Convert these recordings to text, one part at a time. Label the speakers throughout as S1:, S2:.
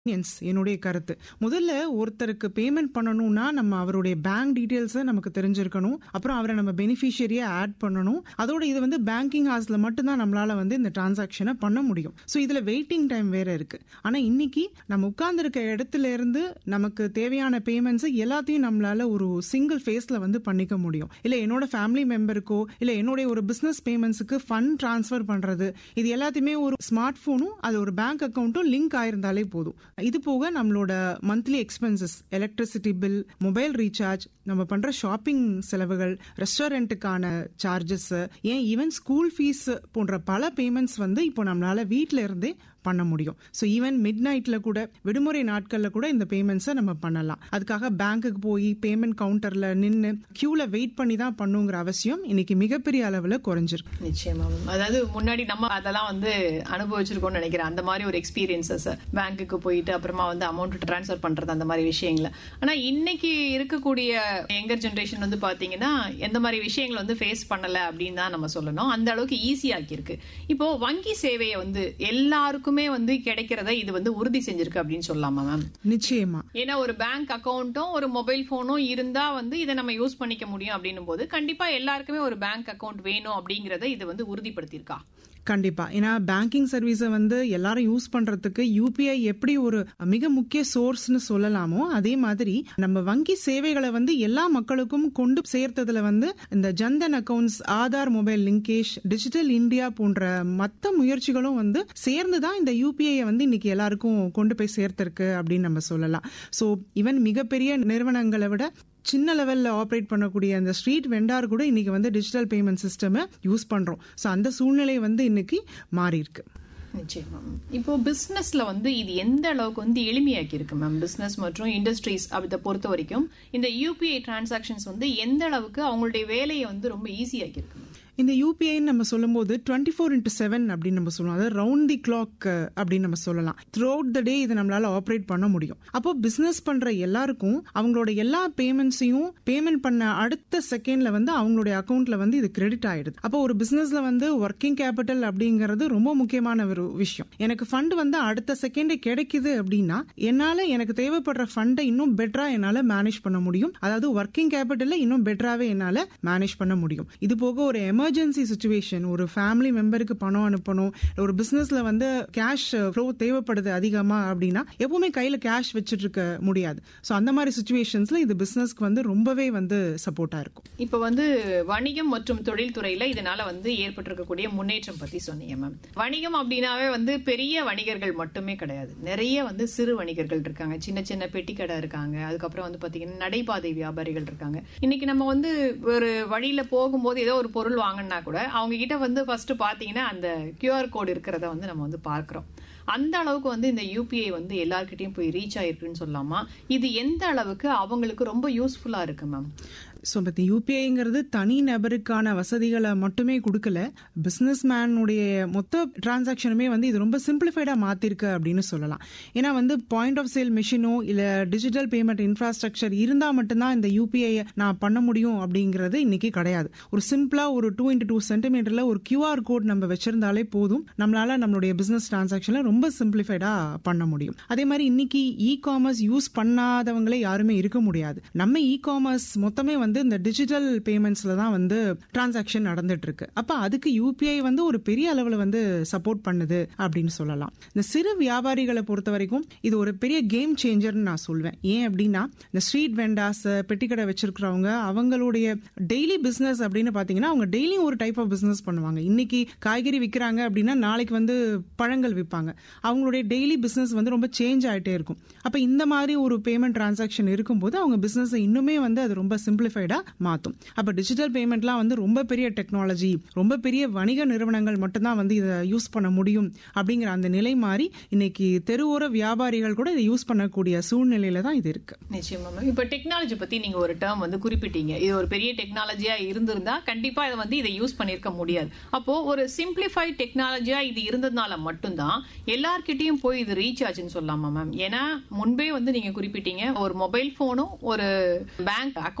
S1: convenience என்னுடைய கருத்து முதல்ல ஒருத்தருக்கு பேமெண்ட் பண்ணணும்னா நம்ம அவருடைய பேங்க் டீடைல்ஸை நமக்கு தெரிஞ்சிருக்கணும் அப்புறம் அவரை நம்ம பெனிஃபிஷியரியா ஆட் பண்ணணும் அதோட இது வந்து பேங்கிங் ஹார்ஸ்ல மட்டும்தான் நம்மளால வந்து இந்த டிரான்சாக்ஷனை பண்ண முடியும் ஸோ இதுல வெயிட்டிங் டைம் வேற இருக்கு ஆனா இன்னைக்கு நம்ம உட்கார்ந்துருக்க இடத்துல இருந்து நமக்கு தேவையான பேமெண்ட்ஸ் எல்லாத்தையும் நம்மளால ஒரு சிங்கிள் ஃபேஸ்ல வந்து பண்ணிக்க முடியும் இல்ல என்னோட ஃபேமிலி மெம்பருக்கோ இல்ல என்னுடைய ஒரு பிசினஸ் பேமெண்ட்ஸுக்கு ஃபண்ட் டிரான்ஸ்ஃபர் பண்றது இது எல்லாத்தையுமே ஒரு ஸ்மார்ட் போனும் அது ஒரு பேங்க் அக்கௌண்ட்டும் லிங்க் ஆயிருந்தாலே போதும் இது போக நம்மளோட monthly expenses electricity bill mobile recharge நம்ம பண்ற ஷாப்பிங் செலவுகள் ரெஸ்டாரண்ட்டுக்கான சார்ஜஸ் ஏன் ஈவன் ஸ்கூல் ஃபீஸ் போன்ற பல பேமெண்ட்ஸ் வந்து இப்போ நம்மளால வீட்ல இருந்தே பண்ண முடியும் ஸோ ஈவன் மிட் நைட்ல கூட விடுமுறை நாட்கள்ல கூட இந்த பேமெண்ட்ஸை நம்ம பண்ணலாம் அதுக்காக பேங்க்குக்கு போய் பேமெண்ட் கவுண்டர்ல நின்று கியூல வெயிட் பண்ணி தான் பண்ணுங்கிற அவசியம் இன்னைக்கு மிகப்பெரிய அளவில் குறைஞ்சிருக்கு
S2: நிச்சயமா மேம் அதாவது முன்னாடி நம்ம அதெல்லாம் வந்து அனுபவிச்சிருக்கோம்னு நினைக்கிறேன் அந்த மாதிரி ஒரு எக்ஸ்பீரியன்சஸ் பேங்க்குக்கு போயிட்டு அப்புறமா வந்து அமௌண்ட் ட்ரான்ஸ்ஃபர் பண்றது அந்த மாதிரி விஷயங்கள ஆனா இன்னைக்கு இருக்கக்கூடிய யங்கர் ஜென்ரேஷன் வந்து பாத்தீங்கன்னா எந்த மாதிரி விஷயங்களை வந்து ஃபேஸ் பண்ணல அப்படின்னு தான் நம்ம சொல்லணும் அந்த அளவுக்கு ஈஸியாக்கி இருக்கு இப்போ வங்கி சேவையை வந்து எல்லாருக்குமே வந்து கிடைக்கிறத இது வந்து உறுதி செஞ்சிருக்கு அப்படின்னு சொல்லலாமா மேம்
S1: நிச்சயமா
S2: ஏன்னா ஒரு பேங்க் அக்கௌண்ட்டும் ஒரு மொபைல் போனும் இருந்தா வந்து இதை நம்ம யூஸ் பண்ணிக்க முடியும் அப்படின்னும் போது கண்டிப்பா எல்லாருக்குமே ஒரு பேங்க் அக்கவுண்ட் வேணும் அப்படிங்கறத இது வந்து உறுதிப்படுத்தியிருக்கா
S1: கண்டிப்பா ஏன்னா பேங்கிங் சர்வீஸை வந்து எல்லாரும் யூஸ் பண்றதுக்கு யூபிஐ எப்படி ஒரு மிக முக்கிய சோர்ஸ்னு சொல்லலாமோ அதே மாதிரி நம்ம வங்கி சேவைகளை வந்து எல்லா மக்களுக்கும் கொண்டு சேர்த்ததுல வந்து இந்த Jan Dhan accounts Aadhaar mobile linkage digital India போன்ற மத்த முயற்சிகளும் வந்து சேர்ந்து தான் இந்த யூபிஐ வந்து இன்னைக்கு எல்லாருக்கும் கொண்டு போய் சேர்த்திருக்கு அப்படின்னு நம்ம சொல்லலாம் சோ ஈவன் மிகப்பெரிய நிறுவனங்களை விட சின்ன லெவல்ல ஆப்ரேட் பண்ணக்கூடிய அந்த ஸ்ட்ரீட் வெண்டார் கூட இன்னைக்கு வந்து டிஜிட்டல் பேமெண்ட் சிஸ்டம் யூஸ் பண்றோம் ஸோ அந்த சூழ்நிலை வந்து இன்னைக்கு மாறி இருக்கு
S2: நிச்சயமா இப்போ பிசினஸ்ல வந்து இது எந்த அளவுக்கு வந்து எளிமையாக்கி இருக்கு மேம் பிசினஸ் மற்றும் இண்டஸ்ட்ரீஸ் அதை பொறுத்த வரைக்கும் இந்த யூபிஐ டிரான்சாக்ஷன்ஸ் வந்து எந்த அளவுக்கு அவங்களுடைய வேலையை வந்து ரொம்ப ஈஸியாக்கி இருக்கு
S1: இந்த யூபிஐன்னு நம்ம சொல்லும்போது டுவெண்ட்டி ஃபோர் இன்டூ செவன் அப்படின்னு நம்ம சொல்லுவோம் அதாவது ரவுண்ட் தி கிளாக் அப்படின்னு நம்ம சொல்லலாம் த்ரூ அவுட் த டே இதை நம்மளால ஆப்ரேட் பண்ண முடியும் அப்போ பிசினஸ் பண்ற எல்லாருக்கும் அவங்களோட எல்லா பேமெண்ட்ஸையும் பேமெண்ட் பண்ண அடுத்த செகண்ட்ல வந்து அவங்களுடைய அக்கௌண்ட்ல வந்து இது கிரெடிட் ஆயிடுது அப்போ ஒரு பிசினஸ்ல வந்து ஒர்க்கிங் கேபிட்டல் அப்படிங்கிறது ரொம்ப முக்கியமான ஒரு விஷயம் எனக்கு ஃபண்ட் வந்து அடுத்த செகண்டே கிடைக்குது அப்படின்னா என்னால எனக்கு தேவைப்படுற ஃபண்டை இன்னும் பெட்டரா என்னால மேனேஜ் பண்ண முடியும் அதாவது ஒர்க்கிங் கேபிட்டல்ல இன்னும் பெட்டராவே என்னால மேனேஜ் பண்ண முடியும் இது போக ஒரு எமர்ஜென்சி சுச்சுவேஷன் ஒரு ஃபேமிலி மெம்பருக்கு பணம் அனுப்பணும் ஒரு பிசினஸ்ல வந்து கேஷ் ஃப்ளோ தேவைப்படுது அதிகமா அப்படின்னா எப்பவுமே கையில கேஷ் வச்சுட்டு இருக்க முடியாது ஸோ அந்த மாதிரி சுச்சுவேஷன்ஸ்ல இது பிசினஸ்க்கு வந்து ரொம்பவே வந்து சப்போர்ட்டா இருக்கும்
S2: இப்ப வந்து வணிகம் மற்றும் தொழில்துறையில இதனால வந்து ஏற்பட்டிருக்கக்கூடிய முன்னேற்றம் பத்தி சொன்னீங்க மேம் வணிகம் அப்படின்னாவே வந்து பெரிய வணிகர்கள் மட்டுமே கிடையாது நிறைய வந்து சிறு வணிகர்கள் இருக்காங்க சின்ன சின்ன பெட்டி கடை இருக்காங்க அதுக்கப்புறம் வந்து பாத்தீங்கன்னா நடைபாதை வியாபாரிகள் இருக்காங்க இன்னைக்கு நம்ம வந்து ஒரு வழியில போகும்போது ஏதோ ஒரு பொருள் வாங்கினா கூட அவங்க கிட்ட வந்து ஃபர்ஸ்ட் பாத்தீங்கன்னா அந்த கியூஆர் கோடு இருக்கிறத வந்து நம்ம வந்து பார்க்கிறோம் அந்த அளவுக்கு வந்து இந்த யூபிஐ வந்து எல்லார்கிட்டயும் போய் ரீச் ஆயிருக்குன்னு சொல்லலாமா இது எந்த அளவுக்கு அவங்களுக்கு ரொம்ப யூஸ்ஃபுல்லா இருக்கு மேம்
S1: ஸோ பத்தி யூபிஐங்கிறது தனி நபருக்கான வசதிகளை மட்டுமே கொடுக்கல பிசினஸ் மேனுடைய மொத்த டிரான்சாக்ஷனுமே வந்து இது ரொம்ப சிம்பிளிஃபைடா மாத்திருக்கு அப்படின்னு சொல்லலாம் ஏன்னா வந்து பாயிண்ட் ஆஃப் சேல் மிஷினோ இல்ல டிஜிட்டல் பேமெண்ட் இன்ஃப்ராஸ்ட்ரக்சர் இருந்தா மட்டும்தான் இந்த யூபிஐ நான் பண்ண முடியும் அப்படிங்கிறது இன்னைக்கு கிடையாது ஒரு சிம்பிளா ஒரு டூ இன்டு டூ சென்டிமீட்டர்ல ஒரு கியூஆர் கோட் நம்ம வச்சிருந்தாலே போதும் நம்மளால நம்மளுடைய பிசினஸ் டிரான்சாக்ஷன்ல ரொம்ப சிம்பிளிஃபைடா பண்ண முடியும் அதே மாதிரி இன்னைக்கு இ காமர்ஸ் யூஸ் பண்ணாதவங்களே யாருமே இருக்க முடியாது நம்ம இ காமர்ஸ் மொத்தமே வந்து இந்த டிஜிட்டல் பேமெண்ட்ஸ்ல தான் வந்து டிரான்சாக்ஷன் நடந்துட்டு இருக்கு அப்ப அதுக்கு யூபிஐ வந்து ஒரு பெரிய அளவுல வந்து சப்போர்ட் பண்ணுது அப்படின்னு சொல்லலாம் இந்த சிறு வியாபாரிகளை பொறுத்த வரைக்கும் இது ஒரு பெரிய கேம் சேஞ்சர்னு நான் சொல்வேன் ஏன் அப்படின்னா இந்த ஸ்ட்ரீட் வெண்டாஸ் பெட்டிக்கடை வச்சிருக்கிறவங்க அவங்களுடைய டெய்லி பிசினஸ் அப்படின்னு பாத்தீங்கன்னா அவங்க டெய்லியும் ஒரு டைப் ஆஃப் பிசினஸ் பண்ணுவாங்க இன்னைக்கு காய்கறி விற்கிறாங்க அப்படின்னா நாளைக்கு வந்து பழங்கள் விற்பாங்க அவங்களுடைய டெய்லி பிசினஸ் வந்து ரொம்ப சேஞ்ச் ஆயிட்டே இருக்கும் அப்ப இந்த மாதிரி ஒரு பேமெண்ட் டிரான்சாக்ஷன் இருக்கும்போது அவங்க பிசினஸ் இன்னுமே வந்து அது ரொம்ப சிம்பிளிஃபைடா மாத்தும் அப்ப டிஜிட்டல் பேமெண்ட்லாம் வந்து ரொம்ப பெரிய டெக்னாலஜி ரொம்ப பெரிய வணிக நிறுவனங்கள் மட்டும்தான் வந்து இதை யூஸ் பண்ண முடியும் அப்படிங்கிற அந்த நிலை மாறி இன்னைக்கு தெருவோர வியாபாரிகள் கூட இதை யூஸ் பண்ணக்கூடிய சூழ்நிலையில தான் இது இருக்கு
S2: நிச்சயமா மேம் இப்ப டெக்னாலஜி பத்தி நீங்க ஒரு டேர்ம் வந்து குறிப்பிட்டீங்க இது ஒரு பெரிய டெக்னாலஜியா இருந்திருந்தா கண்டிப்பா இதை வந்து இதை யூஸ் பண்ணிருக்க முடியாது அப்போ ஒரு சிம்பிளிஃபைட் டெக்னாலஜியா இது இருந்ததுனால மட்டும்தான் எல்லார்கிட்டயும் போய் இது ரீச் ஆச்சுன்னு சொல்லலாமா மேம் ஏன்னா முன்பே வந்து நீங்க குறிப்பிட்டீங்க ஒரு மொபைல் போனும் ஒரு பேங்க் அக்கௌண்ட்டும் இருந்து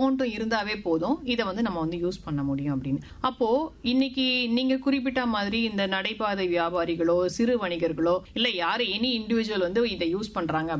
S2: இருந்தாவே போதும் இதை வந்து நம்ம வந்து யூஸ் பண்ண முடியும் அப்படின்னு அப்போ இன்னைக்கு நீங்க குறிப்பிட்ட மாதிரி இந்த நடைபாதை வியாபாரிகளோ சிறு வணிகர்களோ இல்ல யாரு எனி இண்டிவிஜுவல் வந்து இதை யூஸ் பண்றாங்க